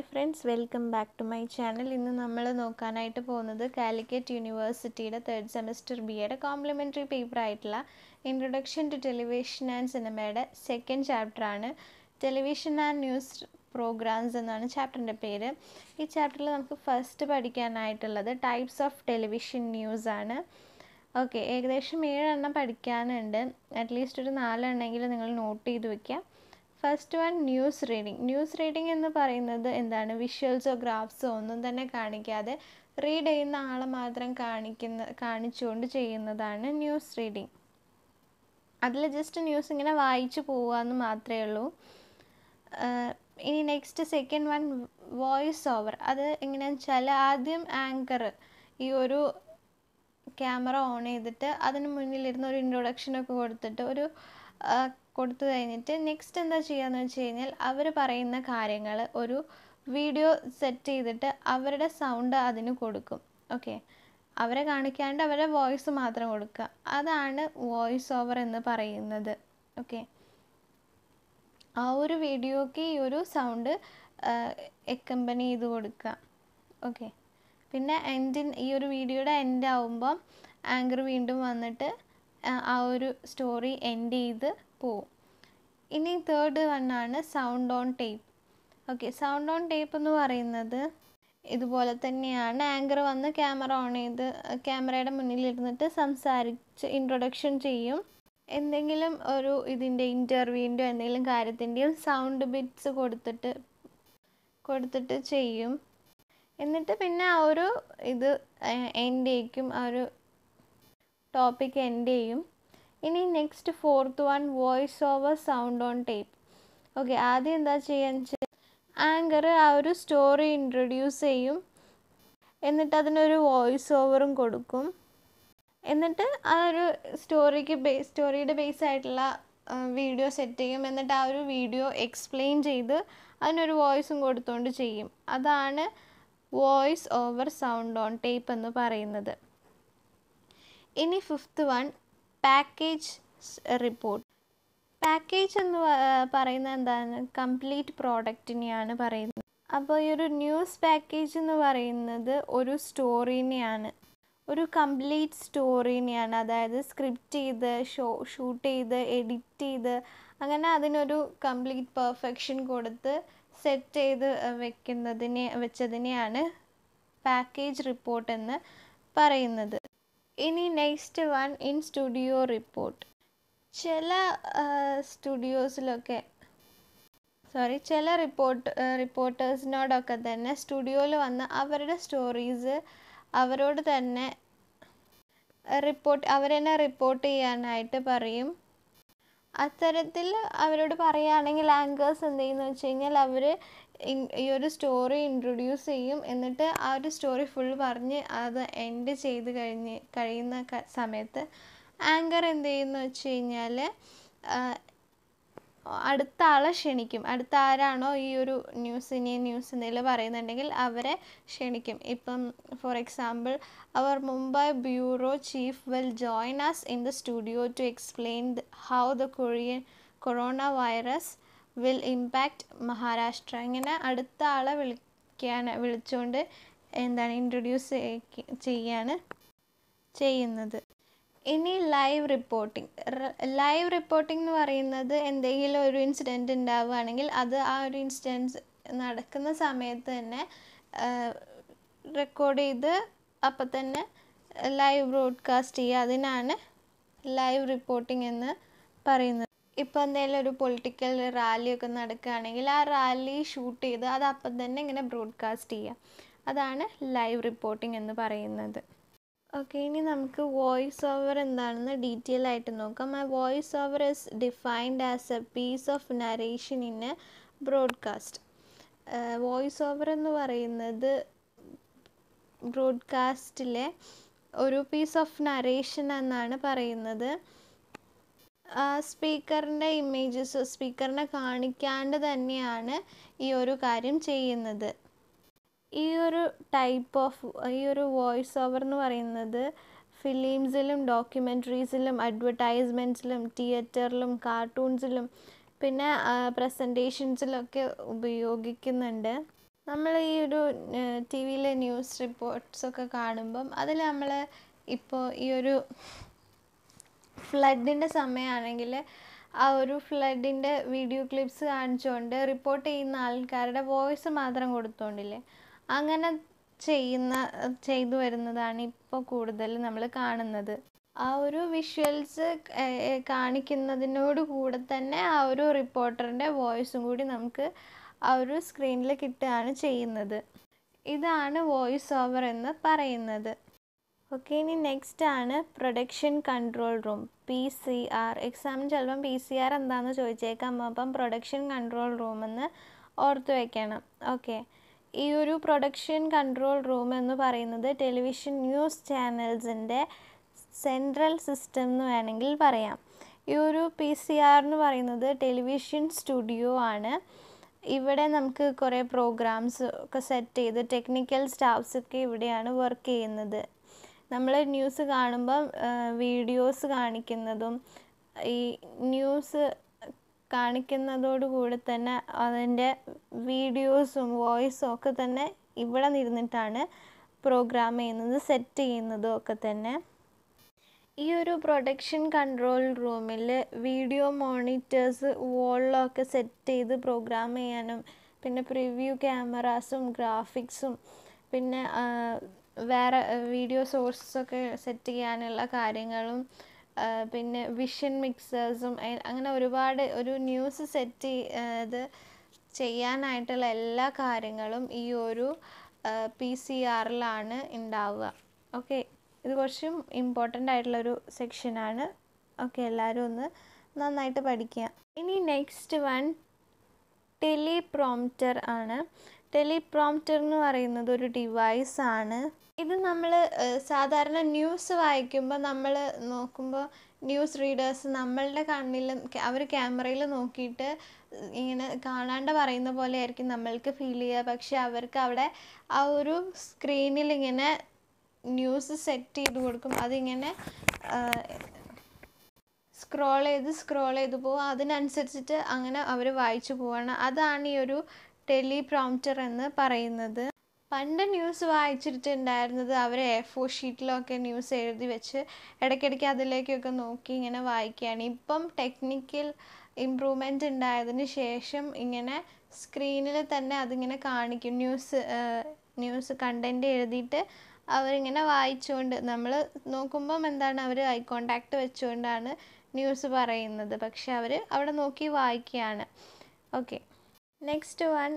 friends welcome back to my channel ഇന്ന് നമ്മൾ നോക്കാനായിട്ട് പോകുന്നത് കാലിക്കറ്റ് യൂണിവേഴ്സിറ്റിയുടെ തേർഡ് സെമസ്റ്റർ ബി എയുടെ കോംപ്ലിമെൻ്ററി പേപ്പർ ആയിട്ടുള്ള ഇൻട്രൊഡക്ഷൻ ടു ടെലിവിഷൻ ആൻഡ് സിനിമയുടെ സെക്കൻഡ് ചാപ്റ്ററാണ് ടെലിവിഷൻ ആൻഡ് ന്യൂസ് പ്രോഗ്രാംസ് എന്നാണ് ചാപ്റ്ററിൻ്റെ പേര് ഈ ചാപ്റ്ററിൽ നമുക്ക് ഫസ്റ്റ് പഠിക്കാനായിട്ടുള്ളത് ടൈപ്സ് ഓഫ് ടെലിവിഷൻ ന്യൂസ് ആണ് ഓക്കെ ഏകദേശം ഏഴെണ്ണം പഠിക്കാനുണ്ട് അറ്റ്ലീസ്റ്റ് ഒരു നാലെണ്ണമെങ്കിലും നിങ്ങൾ നോട്ട് ചെയ്ത് വെക്കുക first one news reading news reading എന്ന് പറയുന്നത് എന്താണ് വിഷ്വൽസോ ഗ്രാഫ്സോ ഒന്നും തന്നെ കാണിക്കാതെ റീഡ് ചെയ്യുന്ന ആളെ മാത്രം കാണിക്കുന്ന കാണിച്ചുകൊണ്ട് ചെയ്യുന്നതാണ് ന്യൂസ് റീഡിങ് അതിൽ ജസ്റ്റ് ന്യൂസ് ഇങ്ങനെ വായിച്ചു പോകാമെന്ന് മാത്രമേ ഉള്ളൂ ഇനി next second one voice over അത് എങ്ങനെയാണെന്ന് വെച്ചാൽ ആദ്യം ആങ്കർ ഈ ഒരു ക്യാമറ ഓൺ ചെയ്തിട്ട് അതിന് മുന്നിലിരുന്ന് ഒരു ഇൻട്രൊഡക്ഷനൊക്കെ കൊടുത്തിട്ട് ഒരു കൊടുത്തു കഴിഞ്ഞിട്ട് നെക്സ്റ്റ് എന്താ ചെയ്യുകയെന്ന് വെച്ച് കഴിഞ്ഞാൽ അവർ പറയുന്ന കാര്യങ്ങൾ ഒരു വീഡിയോ സെറ്റ് ചെയ്തിട്ട് അവരുടെ സൗണ്ട് അതിന് കൊടുക്കും ഓക്കെ അവരെ കാണിക്കാണ്ട് അവരുടെ വോയിസ് മാത്രം കൊടുക്കുക അതാണ് വോയിസ് ഓവർ എന്ന് പറയുന്നത് ഓക്കെ ആ ഒരു വീഡിയോക്ക് ഈ ഒരു സൗണ്ട് എക്കമ്പനി ചെയ്ത് കൊടുക്കുക ഓക്കെ പിന്നെ എൻഡിൻ ഈ ഒരു വീഡിയോയുടെ എൻഡ് ആവുമ്പം ആങ്കർ വീണ്ടും വന്നിട്ട് ആ ഒരു സ്റ്റോറി എൻഡ് ചെയ്ത് പോവും ഇനി തേർഡ് വണ്ണാണ് sound on tape okay sound on tape എന്ന് പറയുന്നത് ഇതുപോലെ തന്നെയാണ് ആങ്കർ വന്ന് ക്യാമറ ഓൺ ചെയ്ത് ക്യാമറയുടെ മുന്നിലിരുന്നിട്ട് സംസാരിച്ച് ഇൻട്രൊഡക്ഷൻ ചെയ്യും എന്തെങ്കിലും ഒരു ഇതിൻ്റെ ഇൻ്റർവ്യൂവിൻ്റെയോ എന്തെങ്കിലും കാര്യത്തിൻ്റെയും സൗണ്ട് ബിറ്റ്സ് കൊടുത്തിട്ട് കൊടുത്തിട്ട് ചെയ്യും എന്നിട്ട് പിന്നെ ആ ഒരു ഇത് എൻഡ് ചെയ്യിക്കും ആ ഒരു ടോപ്പിക് എൻഡ് ചെയ്യും ഇനി next fourth one voice over sound on tape okay ആദ്യം എന്താ ചെയ്യാന്ന് വെച്ചാൽ ആങ്കർ ആ ഒരു സ്റ്റോറി ഇൻട്രൊഡ്യൂസ് ചെയ്യും എന്നിട്ട് അതിനൊരു വോയിസ് ഓവറും കൊടുക്കും എന്നിട്ട് ആ ഒരു സ്റ്റോറിക്ക് ബേസ് സ്റ്റോറിയുടെ ബേസ് ആയിട്ടുള്ള വീഡിയോ സെറ്റ് ചെയ്യും എന്നിട്ട് ആ ഒരു വീഡിയോ എക്സ്പ്ലെയിൻ ചെയ്ത് അതിനൊരു വോയിസും കൊടുത്തുകൊണ്ട് ചെയ്യും അതാണ് voice over sound on tape എന്ന് പറയുന്നത് ഇനി fifth one package report package എന്ന് പറയുന്നത് എന്താണ് കംപ്ലീറ്റ് പ്രോഡക്റ്റിനെയാണ് പറയുന്നത് അപ്പോൾ ഈ ഒരു ന്യൂസ് പാക്കേജ് എന്ന് പറയുന്നത് ഒരു സ്റ്റോറീനെയാണ് ഒരു കംപ്ലീറ്റ് സ്റ്റോറീനെയാണ് അതായത് സ്ക്രിപ്റ്റ് ചെയ്ത് ഷോ ഷൂട്ട് ചെയ്ത് എഡിറ്റ് ചെയ്ത് അങ്ങനെ അതിനൊരു കംപ്ലീറ്റ് പെർഫെക്ഷൻ കൊടുത്ത് സെറ്റ് ചെയ്ത് വെക്കുന്നതിനെ വെച്ചതിനെയാണ് പാക്കേജ് റിപ്പോർട്ട് എന്ന് പറയുന്നത് ഇനി next one in studio report ചില സ്റ്റുഡിയോസിലൊക്കെ സോറി ചില റിപ്പോർട്ട് റിപ്പോർട്ടേഴ്സിനോടൊക്കെ തന്നെ സ്റ്റുഡിയോയിൽ വന്ന് അവരുടെ സ്റ്റോറീസ് അവരോട് തന്നെ റിപ്പോർട്ട് അവരെന്നെ റിപ്പോർട്ട് ചെയ്യാനായിട്ട് പറയും അത്തരത്തിൽ അവരോട് പറയുകയാണെങ്കിൽ ആങ്കേഴ്സ് എന്ത് ചെയ്യുന്നു വെച്ച് കഴിഞ്ഞാൽ അവർ ഈ ഒരു സ്റ്റോറി ഇൻട്രൊഡ്യൂസ് ചെയ്യും എന്നിട്ട് ആ ഒരു സ്റ്റോറി ഫുൾ പറഞ്ഞ് അത് എൻഡ് ചെയ്ത് കഴിഞ്ഞ് കഴിയുന്ന സമയത്ത് ആങ്കർ എന്ത് ചെയ്യുന്നു വെച്ച് കഴിഞ്ഞാൽ അടുത്ത ആളെ ക്ഷണിക്കും അടുത്ത ആരാണോ ഈ ഒരു ന്യൂസിനെ ന്യൂസ് എന്തെങ്കിലും പറയുന്നുണ്ടെങ്കിൽ അവരെ ക്ഷണിക്കും ഇപ്പം ഫോർ എക്സാമ്പിൾ അവർ Mumbai bureau chief will join us in the studio to explain how the Korean corona virus will impact Maharashtra ഇങ്ങനെ അടുത്ത ആളെ വിളിക്കാൻ വിളിച്ചുകൊണ്ട് എന്താണ് ഇൻട്രൊഡ്യൂസ് ചെയ്യാണ് ചെയ്യുന്നത് ഇനി ലൈവ് റിപ്പോർട്ടിംഗ് ലൈവ് റിപ്പോർട്ടിംഗ് എന്ന് പറയുന്നത് എന്തെങ്കിലും ഒരു ഇൻസിഡൻറ്റ് ഉണ്ടാവുകയാണെങ്കിൽ അത് ആ ഒരു ഇൻസിഡൻസ് നടക്കുന്ന സമയത്ത് തന്നെ റെക്കോർഡ് ചെയ്ത് അപ്പം തന്നെ ലൈവ് ബ്രോഡ്കാസ്റ്റ് ചെയ്യുക അതിനാണ് ലൈവ് റിപ്പോർട്ടിംഗ് എന്ന് പറയുന്നത് ഇപ്പോൾ എന്തെങ്കിലും ഒരു പൊളിറ്റിക്കൽ റാലിയൊക്കെ നടക്കുകയാണെങ്കിൽ ആ റാലി ഷൂട്ട് ചെയ്ത് അത് അപ്പം തന്നെ ഇങ്ങനെ ബ്രോഡ്കാസ്റ്റ് ചെയ്യുക അതാണ് ലൈവ് റിപ്പോർട്ടിംഗ് എന്ന് പറയുന്നത് ഓക്കെ ഇനി നമുക്ക് വോയിസ് ഓവർ എന്താണെന്ന് ഡീറ്റെയിൽ ആയിട്ട് നോക്കാം ആ voice over is defined as a piece of narration in a broadcast voice over എന്ന് പറയുന്നത് ബ്രോഡ്കാസ്റ്റിലെ ഒരു പീസ് ഓഫ് നരേഷൻ എന്നാണ് പറയുന്നത് സ്പീക്കറിൻ്റെ ഇമേജസ് സ്പീക്കറിനെ കാണിക്കാണ്ട് തന്നെയാണ് ഈ ഒരു കാര്യം ചെയ്യുന്നത് ഈ ഒരു ടൈപ്പ് ഓഫ് ഈ ഒരു വോയിസ് ഓവർ എന്ന് പറയുന്നത് ഫിലിംസിലും ഡോക്യുമെൻ്ററീസിലും അഡ്വർടൈസ്മെൻറ്റ്സിലും തിയേറ്ററിലും കാർട്ടൂൺസിലും പിന്നെ പ്രസൻറ്റേഷൻസിലൊക്കെ ഉപയോഗിക്കുന്നുണ്ട് നമ്മൾ ഈ ഒരു ടി വിയിലെ ന്യൂസ് റിപ്പോർട്ട്സൊക്കെ കാണുമ്പം അതിൽ നമ്മൾ ഇപ്പോൾ ഈ ഒരു ഫ്ലഡിൻ്റെ സമയമാണെങ്കിൽ ആ ഒരു ഫ്ലഡിൻ്റെ വീഡിയോ ക്ലിപ്സ് കാണിച്ചുകൊണ്ട് റിപ്പോർട്ട് ചെയ്യുന്ന ആൾക്കാരുടെ വോയിസ് മാത്രം കൊടുത്തോണ്ടില്ലേ അങ്ങനെ ചെയ്യുന്ന ചെയ്തു വരുന്നതാണ് ഇപ്പോൾ കൂടുതൽ നമ്മൾ കാണുന്നത് ആ ഒരു വിഷ്വൽസ് കാണിക്കുന്നതിനോട് കൂടെ തന്നെ ആ ഒരു റിപ്പോർട്ടറിൻ്റെ വോയിസും കൂടി നമുക്ക് ആ ഒരു സ്ക്രീനിൽ കിട്ടുകയാണ് ചെയ്യുന്നത് ഇതാണ് വോയിസ് ഓവർ എന്ന് പറയുന്നത് ഓക്കെ ഇനി നെക്സ്റ്റ് ആണ് production control room P C R എക്സാമിന് ചിലപ്പം പി സി ആർ എന്താണെന്ന് ചോദിച്ചേക്കാം അപ്പം പ്രൊഡക്ഷൻ കൺട്രോൾ റൂം എന്ന് ഓർത്ത് വയ്ക്കണം ഓക്കെ ഈ ഒരു പ്രൊഡക്ഷൻ കൺട്രോൾ റൂം എന്ന് പറയുന്നത് ടെലിവിഷൻ ന്യൂസ് ചാനൽസിൻ്റെ സെൻട്രൽ സിസ്റ്റം എന്ന് വേണമെങ്കിൽ പറയാം ഈ ഒരു പി സി ആർ എന്ന് പറയുന്നത് ടെലിവിഷൻ സ്റ്റുഡിയോ ആണ് ഇവിടെ നമുക്ക് കുറേ പ്രോഗ്രാംസ് ഒക്കെ സെറ്റ് ചെയ്ത് ടെക്നിക്കൽ സ്റ്റാഫ്സ് ഒക്കെ ഇവിടെയാണ് വർക്ക് ചെയ്യുന്നത് നമ്മൾ ന്യൂസ് കാണുമ്പം വീഡിയോസ് കാണിക്കുന്നതും ഈ ന്യൂസ് കാണിക്കുന്നതോടുകൂടി തന്നെ അതിൻ്റെ വീഡിയോസും വോയിസും ഒക്കെ തന്നെ ഇവിടെ നിന്നിട്ടാണ് പ്രോഗ്രാം ചെയ്യുന്നത് സെറ്റ് ചെയ്യുന്നതും ഒക്കെ തന്നെ ഈ ഒരു പ്രൊഡക്ഷൻ കൺട്രോൾ റൂമിൽ വീഡിയോ മോണിറ്റേഴ്സ് വോളിലൊക്കെ സെറ്റ് ചെയ്ത് പ്രോഗ്രാം ചെയ്യാനും പിന്നെ പ്രിവ്യൂ ക്യാമറാസും ഗ്രാഫിക്സും പിന്നെ വേറെ വീഡിയോ സോഴ്സസൊക്കെ സെറ്റ് ചെയ്യാനുള്ള കാര്യങ്ങളും പിന്നെ വിഷൻ മിക്സേഴ്സും അങ്ങനെ ഒരുപാട് ഒരു ന്യൂസ് സെറ്റ് ഇത് ചെയ്യാനായിട്ടുള്ള എല്ലാ കാര്യങ്ങളും ഈ ഒരു പി സി ആറിലാണ് ഉണ്ടാവുക ഓക്കെ ഇത് കുറച്ചും ഇമ്പോർട്ടൻ്റ് ആയിട്ടുള്ളൊരു സെക്ഷനാണ് ഓക്കെ എല്ലാവരും ഒന്ന് നന്നായിട്ട് പഠിക്കുക ഇനി നെക്സ്റ്റ് വൺ ടെലിപ്രോംപ്റ്റർ ആണ് ടെലിപ്രോംപ്റ്റർ എന്ന് പറയുന്നത് ഒരു ഡിവൈസ് ആണ് ഇത് നമ്മൾ സാധാരണ ന്യൂസ് വായിക്കുമ്പോൾ നമ്മൾ നോക്കുമ്പോൾ ന്യൂസ് റീഡേഴ്സ് നമ്മളുടെ കണ്ണിൽ അവർ ക്യാമറയിൽ നോക്കിയിട്ട് ഇങ്ങനെ കാണാണ്ട് പറയുന്ന പോലെ ആയിരിക്കും നമ്മൾക്ക് ഫീൽ ചെയ്യുക പക്ഷെ അവർക്ക് അവിടെ ആ ഒരു സ്ക്രീനിൽ ഇങ്ങനെ ന്യൂസ് സെറ്റ് ചെയ്ത് കൊടുക്കും അതിങ്ങനെ സ്ക്രോൾ ചെയ്ത് സ്ക്രോൾ ചെയ്ത് പോകും അതിനനുസരിച്ചിട്ട് അങ്ങനെ അവർ വായിച്ചു പോവാണ് അതാണ് ഈ ഒരു ടെലിപ്രോംപ്റ്റർ എന്ന് പറയുന്നത് പണ്ട് ന്യൂസ് വായിച്ചിട്ടുണ്ടായിരുന്നത് അവർ എ ഫോർ ഷീറ്റിലൊക്കെ ന്യൂസ് എഴുതി വെച്ച് ഇടയ്ക്കിടയ്ക്ക് അതിലേക്കൊക്കെ നോക്കി ഇങ്ങനെ വായിക്കുകയാണ് ഇപ്പം ടെക്നിക്കൽ ഇമ്പ്രൂവ്മെൻ്റ് ഉണ്ടായതിന് ശേഷം ഇങ്ങനെ സ്ക്രീനിൽ തന്നെ അതിങ്ങനെ കാണിക്കും ന്യൂസ് ന്യൂസ് കണ്ടൻറ്റ് എഴുതിയിട്ട് അവരിങ്ങനെ വായിച്ചുകൊണ്ട് നമ്മൾ നോക്കുമ്പം എന്താണ് അവർ ഐ കോണ്ടാക്ട് വെച്ചുകൊണ്ടാണ് ന്യൂസ് പറയുന്നത് പക്ഷെ അവർ അവിടെ നോക്കി വായിക്കുകയാണ് okay next one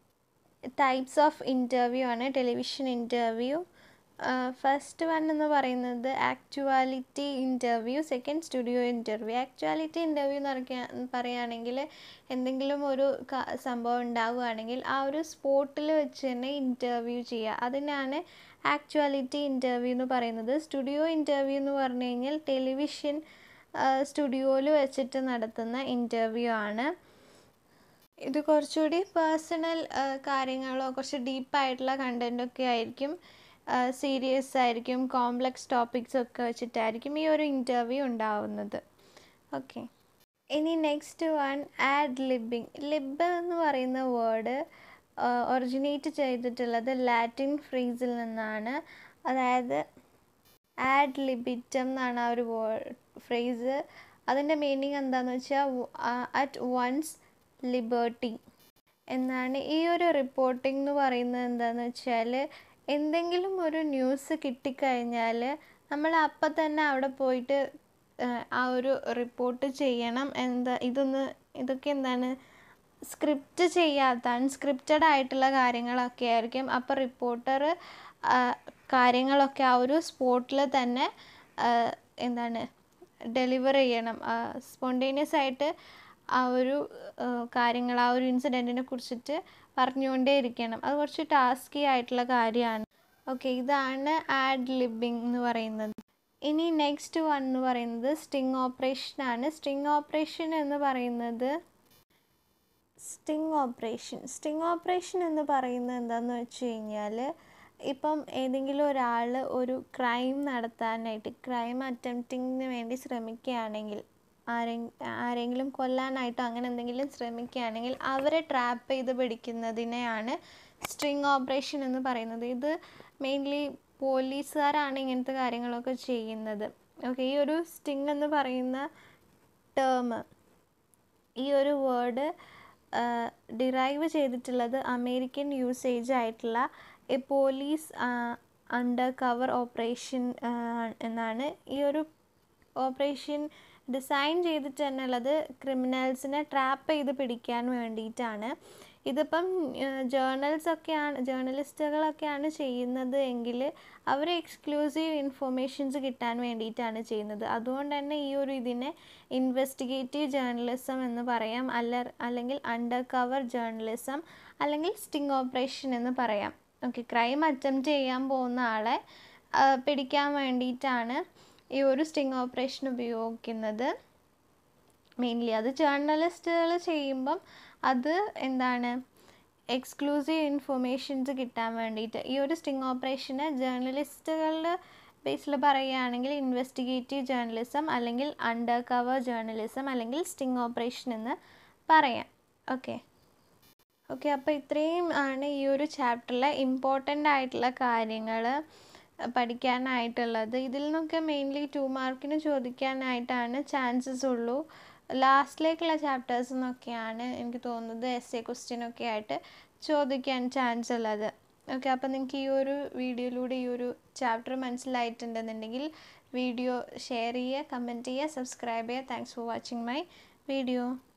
types of interview ആണ് ടെലിവിഷൻ ഇൻ്റർവ്യൂ ഫസ്റ്റ് വൺ എന്ന് പറയുന്നത് actuality interview second studio interview actuality interview എന്ന് പറയാ പറയുകയാണെങ്കിൽ എന്തെങ്കിലും ഒരു സംഭവം ഉണ്ടാവുകയാണെങ്കിൽ ആ ഒരു സ്പോട്ടിൽ വെച്ച് തന്നെ ഇൻ്റർവ്യൂ ചെയ്യുക അതിനാണ് ആക്ച്വാലിറ്റി ഇൻ്റർവ്യൂ എന്ന് പറയുന്നത് സ്റ്റുഡിയോ ഇൻ്റർവ്യൂ എന്ന് പറഞ്ഞു കഴിഞ്ഞാൽ ടെലിവിഷൻ സ്റ്റുഡിയോയിൽ വെച്ചിട്ട് നടത്തുന്ന ഇൻ്റർവ്യൂ ആണ് ഇത് കുറച്ചുകൂടി പേഴ്സണൽ കാര്യങ്ങളോ കുറച്ച് ഡീപ്പായിട്ടുള്ള കണ്ടൻറ്റൊക്കെ ആയിരിക്കും സീരിയസ് ആയിരിക്കും കോംപ്ലക്സ് ടോപ്പിക്സ് ഒക്കെ വെച്ചിട്ടായിരിക്കും ഈ ഒരു ഇൻ്റർവ്യൂ ഉണ്ടാവുന്നത് ഓക്കെ ഇനി next one ad libbing lib എന്ന് പറയുന്ന വേർഡ് ഒറിജിനേറ്റ് ചെയ്തിട്ടുള്ളത് ലാറ്റിൻ ഫ്രീസിൽ നിന്നാണ് അതായത് ആഡ് ലിബിറ്റം എന്നാണ് ആ ഒരു വേർഡ് ഫ്രേസ് അതിൻ്റെ മീനിങ് എന്താണെന്ന് വെച്ചാൽ അറ്റ് വൺസ് ലിബേർട്ടി എന്നാണ് ഈ ഒരു റിപ്പോർട്ടിംഗ് എന്ന് പറയുന്നത് എന്താണെന്ന് വെച്ചാൽ എന്തെങ്കിലും ഒരു ന്യൂസ് കിട്ടിക്കഴിഞ്ഞാൽ നമ്മൾ അപ്പം തന്നെ അവിടെ പോയിട്ട് ആ ഒരു റിപ്പോർട്ട് ചെയ്യണം എന്താ ഇതൊന്ന് ഇതൊക്കെ എന്താണ് സ്ക്രിപ്റ്റ് ചെയ്യാത്ത അൺസ്ക്രിപ്റ്റഡ് ആയിട്ടുള്ള കാര്യങ്ങളൊക്കെ ആയിരിക്കും അപ്പോൾ റിപ്പോർട്ടർ കാര്യങ്ങളൊക്കെ ആ ഒരു സ്പോട്ടിൽ തന്നെ എന്താണ് ഡെലിവർ ചെയ്യണം സ്പോണ്ടേനിയസ് ആയിട്ട് ആ ഒരു കാര്യങ്ങൾ ആ ഒരു ഇൻസിഡൻറ്റിനെ കുറിച്ചിട്ട് പറഞ്ഞുകൊണ്ടേ ഇരിക്കണം അത് കുറച്ച് ടാസ്കി ആയിട്ടുള്ള കാര്യമാണ് ഓക്കെ ഇതാണ് ആഡ് ലിബിങ് എന്ന് പറയുന്നത് ഇനി നെക്സ്റ്റ് വൺ എന്ന് പറയുന്നത് സ്റ്റിങ് ഓപ്പറേഷൻ ആണ് സ്റ്റിങ് ഓപ്പറേഷൻ എന്ന് പറയുന്നത് സ്റ്റിങ് ഓപ്പറേഷൻ സ്റ്റിങ് ഓപ്പറേഷൻ എന്ന് പറയുന്നത് എന്താണെന്ന് വെച്ച് കഴിഞ്ഞാൽ ഇപ്പം ഏതെങ്കിലും ഒരാൾ ഒരു ക്രൈം നടത്താനായിട്ട് ക്രൈം അറ്റംപ്റ്റിങ്ങിന് വേണ്ടി ശ്രമിക്കുകയാണെങ്കിൽ ആരെ ആരെങ്കിലും കൊല്ലാനായിട്ടോ അങ്ങനെ എന്തെങ്കിലും ശ്രമിക്കുകയാണെങ്കിൽ അവരെ ട്രാപ്പ് ചെയ്ത് പിടിക്കുന്നതിനെയാണ് സ്ട്രിങ് ഓപ്പറേഷൻ എന്ന് പറയുന്നത് ഇത് മെയിൻലി പോലീസുകാരാണ് ഇങ്ങനത്തെ കാര്യങ്ങളൊക്കെ ചെയ്യുന്നത് ഓക്കെ ഈ ഒരു സ്റ്റിങ് എന്ന് പറയുന്ന ടേം ഈ ഒരു വേർഡ് ഡിറൈവ് ചെയ്തിട്ടുള്ളത് അമേരിക്കൻ യൂസേജ് ആയിട്ടുള്ള a police undercover operation എന്നാണ് ഈ ഒരു ഓപ്പറേഷൻ ഡിസൈൻ ചെയ്തിട്ട് തന്നെ ഉള്ളത് ക്രിമിനൽസിനെ ട്രാപ്പ് ചെയ്ത് പിടിക്കാൻ വേണ്ടിയിട്ടാണ് ഇതിപ്പം ജേർണൽസ് ഒക്കെയാണ് ജേർണലിസ്റ്റുകളൊക്കെയാണ് ചെയ്യുന്നത് എങ്കിൽ അവർ എക്സ്ക്ലൂസീവ് ഇൻഫോർമേഷൻസ് കിട്ടാൻ വേണ്ടിയിട്ടാണ് ചെയ്യുന്നത് അതുകൊണ്ട് തന്നെ ഈ ഒരു ഇതിനെ ഇൻവെസ്റ്റിഗേറ്റീവ് ജേർണലിസം എന്ന് പറയാം അല്ല അല്ലെങ്കിൽ അണ്ടർ കവർ ജേർണലിസം അല്ലെങ്കിൽ സ്റ്റിങ് ഓപ്പറേഷൻ എന്ന് പറയാം ഓക്കെ ക്രൈം അറ്റംപ്റ്റ് ചെയ്യാൻ പോകുന്ന ആളെ പിടിക്കാൻ വേണ്ടിയിട്ടാണ് ഈ ഒരു സ്റ്റിങ് ഓപ്പറേഷൻ ഉപയോഗിക്കുന്നത് മെയിൻലി അത് ജേർണലിസ്റ്റുകൾ ചെയ്യുമ്പം അത് എന്താണ് എക്സ്ക്ലൂസീവ് ഇൻഫർമേഷൻസ് കിട്ടാൻ വേണ്ടിയിട്ട് ഈ ഒരു സ്റ്റിങ് ഓപ്പറേഷന് ജേർണലിസ്റ്റുകളുടെ ബേസിൽ പറയുകയാണെങ്കിൽ ഇൻവെസ്റ്റിഗേറ്റീവ് ജേർണലിസം അല്ലെങ്കിൽ അണ്ടർ കവർ ജേർണലിസം അല്ലെങ്കിൽ സ്റ്റിങ് ഓപ്പറേഷൻ എന്ന് പറയാം ഓക്കെ ഓക്കെ അപ്പോൾ ഇത്രയും ആണ് ഈ ഒരു ചാപ്റ്ററിലെ ഇമ്പോർട്ടൻ്റ് ആയിട്ടുള്ള കാര്യങ്ങൾ പഠിക്കാനായിട്ടുള്ളത് ഇതിൽ നിന്നൊക്കെ മെയിൻലി ടു മാർക്കിന് ചോദിക്കാനായിട്ടാണ് ചാൻസസ് ഉള്ളൂ ലാസ്റ്റിലേക്കുള്ള ചാപ്റ്റേഴ്സ് എന്നൊക്കെയാണ് എനിക്ക് തോന്നുന്നത് എസ് എ ക്വസ്റ്റ്യൻ ഒക്കെ ആയിട്ട് ചോദിക്കാൻ ചാൻസ് ഉള്ളത് ഓക്കെ അപ്പോൾ നിങ്ങൾക്ക് ഈ ഒരു വീഡിയോയിലൂടെ ഈ ഒരു ചാപ്റ്റർ മനസ്സിലായിട്ടുണ്ടെന്നുണ്ടെങ്കിൽ വീഡിയോ ഷെയർ ചെയ്യുക കമൻറ്റ് ചെയ്യുക സബ്സ്ക്രൈബ് ചെയ്യുക thanks for watching my video